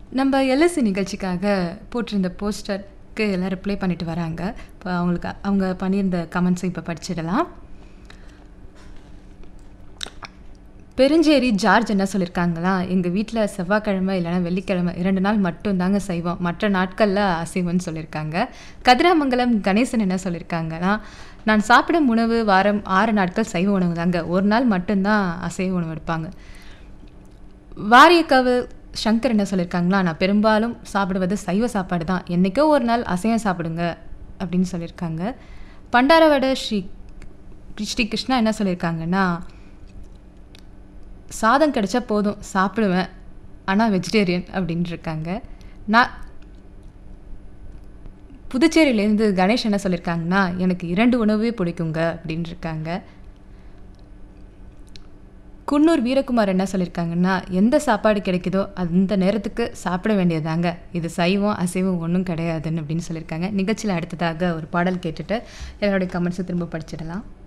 நம்ம எல்எஸ்சி நிகழ்ச்சிக்காக போட்டிருந்த போஸ்டருக்கு எல்லாம் ரிப்ளை பண்ணிட்டு வராங்க இப்போ அவங்களுக்கு அவங்க பண்ணியிருந்த கமெண்ட்ஸை இப்போ படிச்சிடலாம் பெருஞ்சேரி ஜார்ஜ் என்ன சொல்லியிருக்காங்களா எங்கள் வீட்டில் செவ்வாய்க்கிழமை இல்லைன்னா வெள்ளிக்கிழமை இரண்டு நாள் மட்டும் தாங்க செய்வோம் மற்ற நாட்களில் அசைவம்னு சொல்லியிருக்காங்க கதிராமங்கலம் கணேசன் என்ன சொல்லியிருக்காங்கன்னா நான் சாப்பிடும் உணவு வாரம் ஆறு நாட்கள் சைவ உணவு தாங்க ஒரு நாள் மட்டும்தான் அசைவ உணவு எடுப்பாங்க வாரியக்காவு சங்கர் என்ன சொல்லியிருக்காங்களா நான் பெரும்பாலும் சாப்பிடுவது சைவ சாப்பாடு தான் என்றைக்கோ ஒரு நாள் அசைவம் சாப்பிடுங்க அப்படின்னு சொல்லியிருக்காங்க பண்டாரவட ஸ்ரீ ஸ்ரீ கிருஷ்ணா என்ன சொல்லியிருக்காங்கன்னா சாதம் கிடைச்சா போதும் சாப்பிடுவேன் ஆனால் வெஜிடேரியன் அப்படின்னு இருக்காங்க நான் புதுச்சேரியிலேருந்து கணேஷ் என்ன சொல்லியிருக்காங்கன்னா எனக்கு இரண்டு உணவே பிடிக்குங்க அப்படின்னு இருக்காங்க குன்னூர் வீரகுமார் என்ன சொல்லியிருக்காங்கன்னா எந்த சாப்பாடு கிடைக்குதோ அந்த நேரத்துக்கு சாப்பிட வேண்டியதாங்க இது சைவம் அசைவம் ஒன்றும் கிடையாதுன்னு அப்படின்னு சொல்லியிருக்காங்க நிகழ்ச்சியில் அடுத்ததாக ஒரு பாடல் கேட்டுட்டு எல்லாருடைய கமெண்ட்ஸை திரும்ப படிச்சிடலாம்